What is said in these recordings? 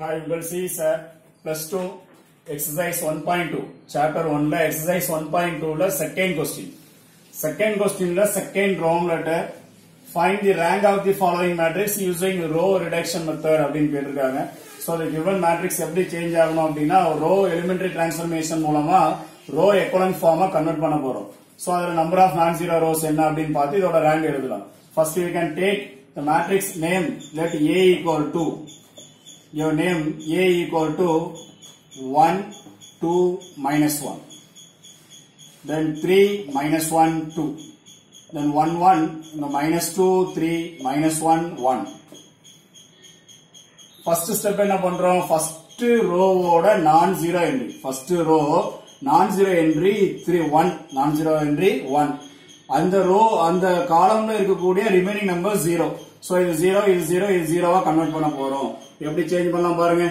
Hi, you will see sir, plus 2, exercise 1.2, chapter 1 ல exercise 1.2 ல second question. Second question ல second wrong letter, find the rank of the following matrix using row reduction method அப்படின்னு கேட்டிருக்காங்க. So the given matrix எப்படி change ஆகணும் அப்படின்னா row elementary transformation மூலமா row equivalent form convert பண்ண போறோம். So அதுல number of non-zero rows என்ன அப்படின்னு பார்த்து இதோட rank எழுதலாம். First we can take the matrix name let A equal to your name A equal to 1, 2, minus 1. Then 3, minus 1, 2. Then 1, 1, no, minus 2, 3, minus 1, 1. First step என்ன பண்றோம் first ரோவோட non zero entry first row non zero entry three one non zero entry one அந்த row அந்த காலம்ல இருக்கக்கூடிய remaining number zero so இது zero இது zero இது ஜீரோவா கன்வெர்ட் பண்ண போறோம் எப்படி சேஞ்ச் பண்ணலாம் பாருங்க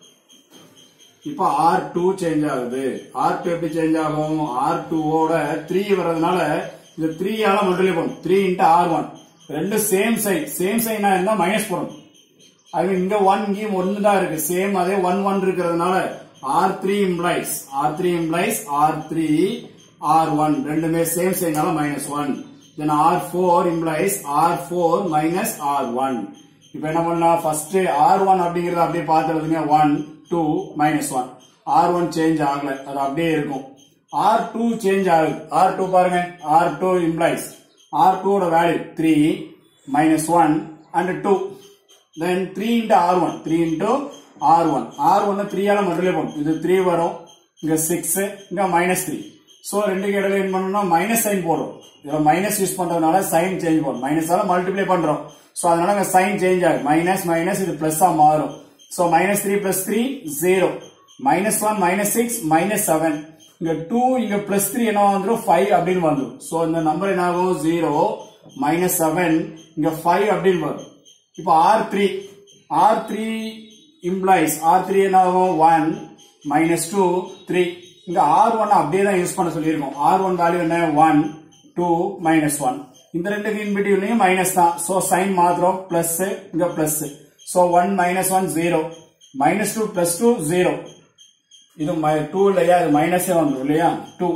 இப்போ ஆர் டூ சேஞ்ச் ஆகுது ஆர் டூ எப்படி சேஞ்ச் ஆகும் ஆர் டூவோட த்ரீ வர்றதுனால இந்த த்ரீ ஆல மல்டிப்ளை பண்ணும் த்ரீ இன்ட்டு ஆர் ஒன் ரெண்டு சேம் சைன் சேம் சைனா இருந்தா மைனஸ் போடணும் ஐ மீன் இங்க ஒன் இங்கேயும் ஒன்னு தான் இருக்கு சேம் அதே ஒன் ஒன் இருக்கிறதுனால R three implies R three implies R three R one ரெண்டுமே சேம் சைனால minus one then R four implies R four minus R one இப்ப என்ன பண்ணலாம் ஃபர்ஸ்ட் ஆர் ஒன் அப்படிங்கறத அப்படியே பார்த்துருதுங்க one two minus one R one change ஆகல அது அப்படியே இருக்கும் ஆர் டூ சேஞ்ச் ஆகுது ஆர் டூ பாருங்க ஆர் டூ இம்ப்ளைஸ் ஆர் டூட value three minus one and two then three into R one three into R one R ஒன்னு த்ரீயால multiply பண்ணும் இது த்ரீ வரும் இங்க சிக்ஸ் இங்க மைனஸ் த்ரீ சோ ரெண்டுக்கு இடையில என்ன பண்ணணும்னா மைனஸ் சைன் போடுறோம் இதுல மைனஸ் யூஸ் பண்றதுனால சைன் சேஞ்ச் பண்ணும் மைனஸால மல்டிப்ளை பண்றோம் சோ அதனால இங்க சைன் சேஞ்ச் ஆகும் மைனஸ் மைனஸ் இது பிளஸ் ஆ மாறும் so minus three plus three zero minus one minus six minus seven இங்க டூ இங்க பிளஸ் த்ரீ என்ன வந்துடும் ஃபைவ் அப்படின்னு வந்துடும் சோ இந்த நம்பர் என்ன ஆகும் ஜீரோ மைனஸ் செவன் இங்க ஃபைவ் அப்படின்னு வரும் இப்போ R three R three implies R three என்ன ஆகும் ஒன் மைனஸ் டூ த்ரீ இங்க ஆர் ஒன் அப்படியே தான் யூஸ் பண்ண சொல்லியிருக்கோம் ஆர் ஒன் வேல்யூ என்ன ஒன் டூ மைனஸ் ஒன் இந்த ரெண்டுக்கு இன்பிட்வீன்லயும் மைனஸ் தான் சோ சைன் மாத்திரம் பிளஸ் இங்க plus so one minus one zero minus two plus two zero இது டூ இல்லையா இது மைனஸே வந்துடும் இல்லையா டூ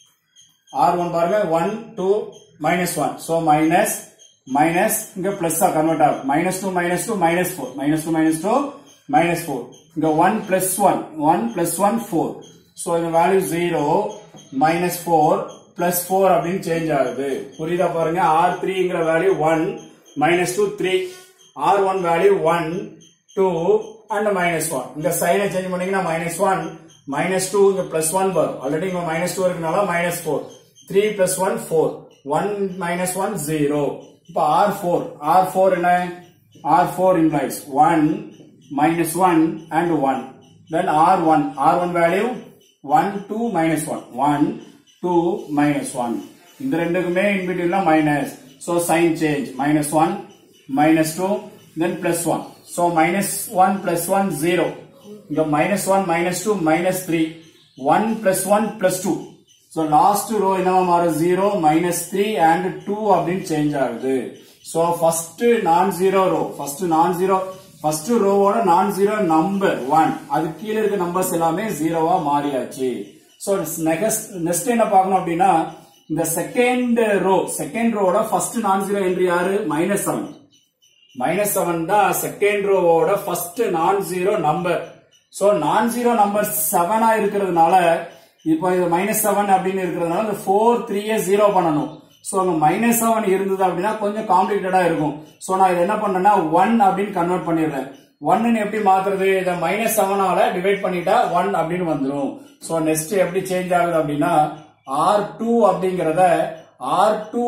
ஆர் ஒன் பாருங்க one two minus one so minus minus இங்க பிளஸ் கன்வெர்ட் ஆகும் minus two minus two minus four minus two minus two minus four இங்க one plus one one plus one four so இந்த value zero minus four plus four அப்படின்னு change ஆகுது புரியுதா பாருங்க R த்ரீங்கிற value one minus two three R one value one two and minus one இந்த சைனை change பண்ணீங்கன்னா மைனஸ் ஒன் மைனஸ் டூ இங்க பிளஸ் ஒன் வரும் ஆல்ரெடி இங்க மைனஸ் டூ இருக்கனால minus four three plus one four one minus one zero இப்போ R four R four என்ன R four implies one minus one and one then R one R one value one two minus one one two minus one இந்த ரெண்டுக்குமே இன்பிட்வீன்ல minus so sign change minus one minus two then plus one so minus one plus one zero இங்க minus one minus two minus three one plus one plus two so last row என்னவா மாறும் zero minus three and two அப்படின்னு change ஆகுது so first non zero row first non zero first ரோவோட non zero number one அது கீழே இருக்க numbers எல்லாமே ஜீரோவா மாறியாச்சு ஸோ நெக்ஸ்ட் நெக்ஸ்ட் என்ன பார்க்கணும் அப்படின்னா இந்த செகண்ட் ரோ செகண்ட் ரோட ஃபர்ஸ்ட் நான் ஜீரோ என்ட்ரி யாரு மைனஸ் செவன் மைனஸ் செவன் தான் செகண்ட் ரோவோட first non zero number so non zero number செவனா இருக்கிறதுனால இப்போ இது மைனஸ் செவன் அப்படின்னு இருக்கிறதுனால இந்த ஃபோர் த்ரீயே ஜீரோ பண்ணணும் ஸோ அங்கே மைனஸ் செவன் இருந்தது அப்படின்னா கொஞ்சம் காம்ப்ளிகேட்டடா இருக்கும் ஸோ நான் இதை என்ன பண்ணேன்னா ஒன் அப்படின்னு கன்வெர்ட் பண்ணிடுறேன் ஒன்னு எப்படி மாத்துறது இதை மைனஸ் செவனால டிவைட் பண்ணிட்டா ஒன் அப்படின்னு வந்துடும் ஸோ நெக்ஸ்ட் எப்படி சேஞ்ச் ஆகுது அப்படின்னா ஆர் டூ அப்படிங்கிறத ஆர் டூ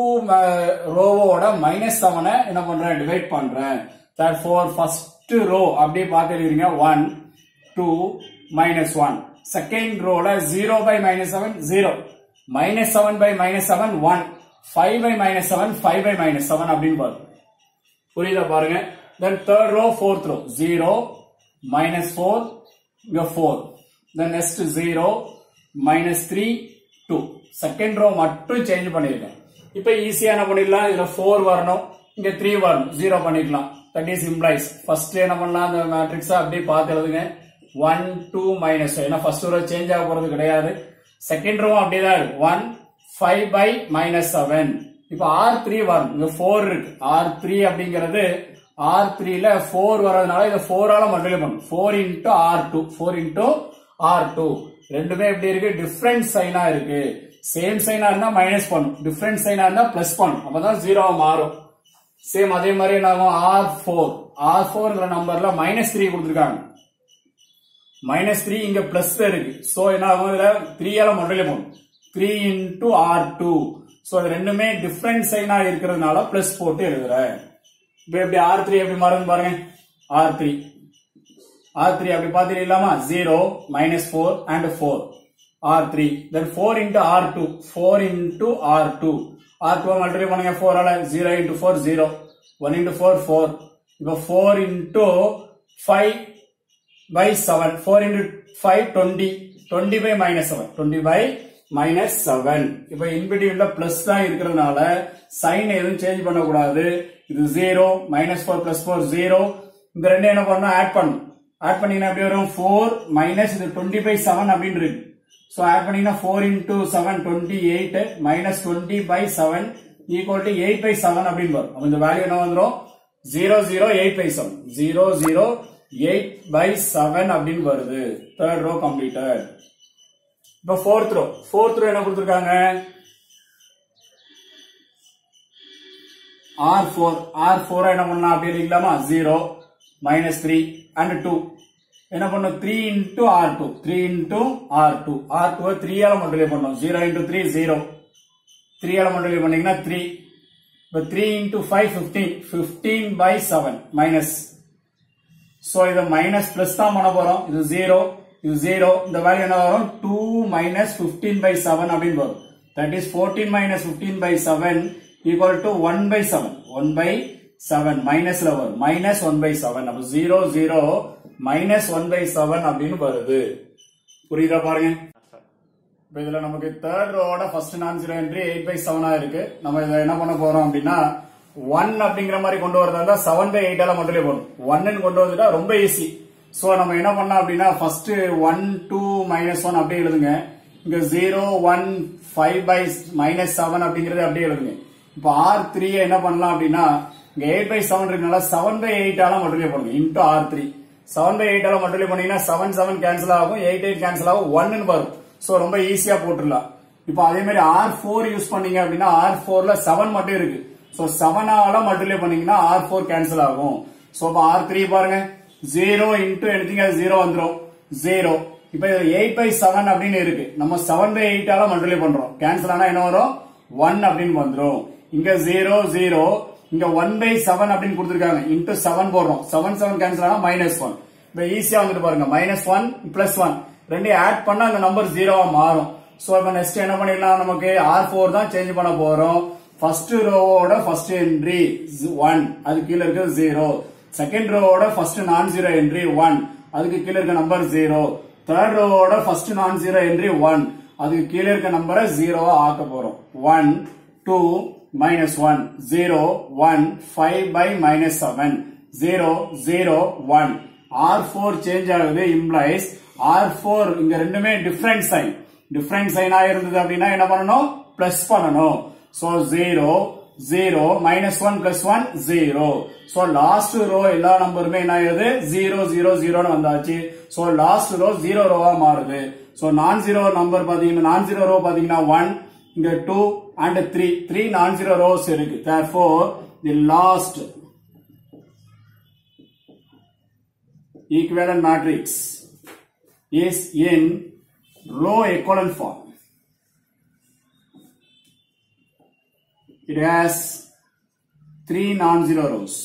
ரோவோட மைனஸ் செவனை என்ன பண்றேன் டிவைட் பண்றேன் ஃபோர் ஃபர்ஸ்ட் ரோ அப்படியே பார்த்துருக்கீங்க one two minus one second ரோல zero by minus seven zero minus seven by minus seven one five by minus seven five by minus seven அப்படின்னு வரும் புரியுதா பாருங்க then third row fourth row zero minus four இங்க four then next zero minus three two second row மட்டும் change பண்ணிருக்கேன் இப்ப ஈஸியா என்ன பண்ணிடலாம் இதுல ஃபோர் வரணும் இங்க த்ரீ வரும் ஜீரோ பண்ணிக்கலாம் தட் இஸ் இம்ப்ளைஸ் ஃபர்ஸ்ட் என்ன பண்ணலாம் அந்த மேட்ரிக்ஸா அப்படியே பார்த்து எழுதுங்க ஒன் டூ மைனஸ் ஏன்னா ஃபர்ஸ்ட் ரோ சேஞ்ச் ஆக போறது கிடையாது செகண்ட் ரோ அப்படியே தான் இருக்கு one five by minus seven இப்போ ஆர் த்ரீ வரும் இங்க ஃபோர் இருக்கு ஆர் த்ரீ அப்படிங்கிறது ஆர் த்ரீல ஃபோர் வர்றதுனால இதை ஃபோரால மல்டிப்ளை பண்ணும் four into R two four into R two ரெண்டுமே எப்படி இருக்கு டிஃப்ரெண்ட் சைனா இருக்கு சேம் சைனா இருந்தா மைனஸ் பண்ணும் டிஃப்ரெண்ட் சைனா இருந்தா பிளஸ் பண்ணும் அப்பதான் ஜீரோ மாறும் சேம் அதே மாதிரி என்ன ஆகும் ஆர் ஃபோர் ஆர் ஃபோர்ங்கிற நம்பர்ல மைனஸ் த்ரீ கொடுத்துருக்காங்க மைனஸ் த்ரீ இங்க பிளஸ் இருக்கு சோ என்ன ஆகும் இதுல த்ரீயால மல்டிப்ளை பண்ணும் three into R two so அது ரெண்டுமே டிஃப்ரெண்ட் சைனா இருக்கிறதுனால பிளஸ் போட்டு எழுதுறேன் இப்போ எப்படி ஆர் த்ரீ எப்படி மாறுதுன்னு பாருங்க ஆர் த்ரீ ஆர் த்ரீ அப்படி பாத்தீங்களாமா zero minus four and four R three then four into R two four into R two R two multiply பண்ணுங்க ஃபோரால zero into four zero one into four four இப்போ four into five by seven four into five twenty twenty by minus seven twenty by minus seven இப்போ இன்பிடியூல plus தான் இருக்கிறதுனால sign எதுவும் change பண்ணக்கூடாது இது zero minus four plus four zero இந்த ரெண்டு என்ன பண்ணணும் ஆட் பண்ணும் ஆட் பண்ணீங்கன்னா எப்படி வரும் ஃபோர் மைனஸ் இது டுவெண்ட்டி பை செவன் அப்படின்னு இருக்கு ஸோ ஆட் பண்ணீங்கன்னா four into seven twenty eight minus twenty by seven equal to eight by seven அப்படின்னு வரும் அப்ப இந்த வேல்யூ என்ன வந்துடும் zero zero eight by seven zero zero eight by seven அப்படின்னு வருது தேர்ட் ரோ கம்ப்ளீட்டட் இப்ப ஃபோர்த் ரோ ஃபோர்த் ரோ என்ன கொடுத்துருக்காங்க ஆர் ஃபோர் ஆர் ஃபோர் என்ன பண்ணலாம் அப்படி இருக்கலாமா zero minus three and two என்ன பண்ணும் three into R two three into R two R two த்ரீயால மல்டிப்ளை பண்ணும் ஜீரோ இன்டூ த்ரீ ஜீரோ த்ரீயால மல்டிப்ளை பண்ணீங்கன்னா த்ரீ இப்போ three into five fifteen fifteen by seven minus so இதை minus plus தான் பண்ண போறோம் இது ஜீரோ இது ஜீரோ இந்த வேல்யூ என்ன வரும் two minus fifteen by seven அப்படின்னு வரும் that is fourteen minus fifteen by seven equal to one by seven one by seven மைனஸ்ல வரும் மைனஸ் ஒன் பை செவன் அப்போ zero zero minus one by seven அப்படின்னு வருது புரியுதா பாருங்க இப்போ இதுல நமக்கு தேர்ட் ரோட first non zero entry eight by செவனா இருக்கு நம்ம இதை என்ன பண்ண போறோம் அப்படின்னா ஒன் அப்படிங்கிற மாதிரி கொண்டு வரதா இருந்தா செவன் பை எயிட்டால மட்டுமே போடும் ஒன்னு கொண்டு வந்துட்டா ரொம்ப ஈஸி சோ நம்ம என்ன பண்ணலாம் அப்படின்னா first one two minus one அப்படியே எழுதுங்க இங்க zero one five by minus seven அப்படிங்கறது அப்படியே எழுதுங்க இப்போ ஆர் த்ரீ என்ன பண்ணலாம் அப்படின்னா இங்க எயிட் பை செவன் இருக்கனால செவன் பை எயிட்டால மட்டுமே போடுங்க into R three seven by எயிட்டால மட்டுமே பண்ணீங்கன்னா செவன் செவன் கேன்சல் ஆகும் எயிட் எயிட் கேன்சல் ஆகும் ஒன்னு வரும் சோ ரொம்ப ஈஸியா போட்டுடலாம் இப்போ அதே மாதிரி ஆர் ஃபோர் யூஸ் பண்ணீங்க அப்படின்னா ஆர் ஃபோர்ல செவன் மட்டும் இருக்கு சோ செவனால மல்டிப்ளை பண்ணீங்கன்னா ஆர் ஃபோர் கேன்சல் ஆகும் சோ இப்போ ஆர் த்ரீ பாருங்க ஜீரோ இன்டூ எடுத்தீங்க அது ஜீரோ வந்துடும் ஜீரோ இப்போ இது எயிட் பை செவன் அப்படின்னு இருக்கு நம்ம செவன் பை எயிட்டால மல்டிப்ளை பண்றோம் கேன்சல் ஆனா என்ன வரும் ஒன் அப்படின்னு வந்துடும் இங்க ஜீரோ ஜீரோ இங்க ஒன் பை செவன் அப்படின்னு கொடுத்துருக்காங்க இன்டூ செவன் போடுறோம் செவன் செவன் கேன்சல் ஆனா மைனஸ் ஒன் இப்போ ஈஸியா வந்துட்டு பாருங்க மைனஸ் ஒன் பிளஸ் ஒன் ரெண்டையும் ஆட் பண்ணா அந்த நம்பர் ஜீரோவா மாறும் சோ இப்போ நெக்ஸ்ட் என்ன பண்ணிடலாம் நமக்கு ஆர் ஃபோர் தான் சேஞ்ச் பண்ண போறோம் ஃபர்ஸ்ட் ரோவோட ஃபர்ஸ்ட் என்ட்ரி ஒன் அது கீழே இருக்கிறது ஜீரோ செகண்ட் ரோவோட first non zero entry one அதுக்கு கீழே இருக்க நம்பர் ஜீரோ தேர்ட் ரோவோட first non zero entry one அதுக்கு கீழே இருக்க நம்பரை ஜீரோவா ஆக்க போறோம் one two minus one zero one five by minus seven zero zero one R four change ஆகுது இம்ப்ளைஸ் ஆர் ஃபோர் இங்க ரெண்டுமே டிஃபரெண்ட் சைன் டிஃபரெண்ட் சைனா இருந்தது அப்படின்னா என்ன பண்ணணும் பிளஸ் பண்ணணும் so zero zero minus one plus one zero so last row எல்லா நம்பருமே என்ன ஆயிருது ஜீரோ ஜீரோ ஜீரோன்னு வந்தாச்சு சோ லாஸ்ட் ரோ ஜீரோ ரோவா மாறுது சோ நான் ஜீரோ நம்பர் பாத்தீங்கன்னா நான் ஜீரோ ரோ பாத்தீங்கன்னா ஒன் இங்க two and three three non zero rows இருக்கு therefore the last equivalent matrix is in row echelon form. It has three non-zero rows.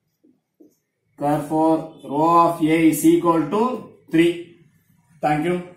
Therefore, row of A is equal to 3. Thank you.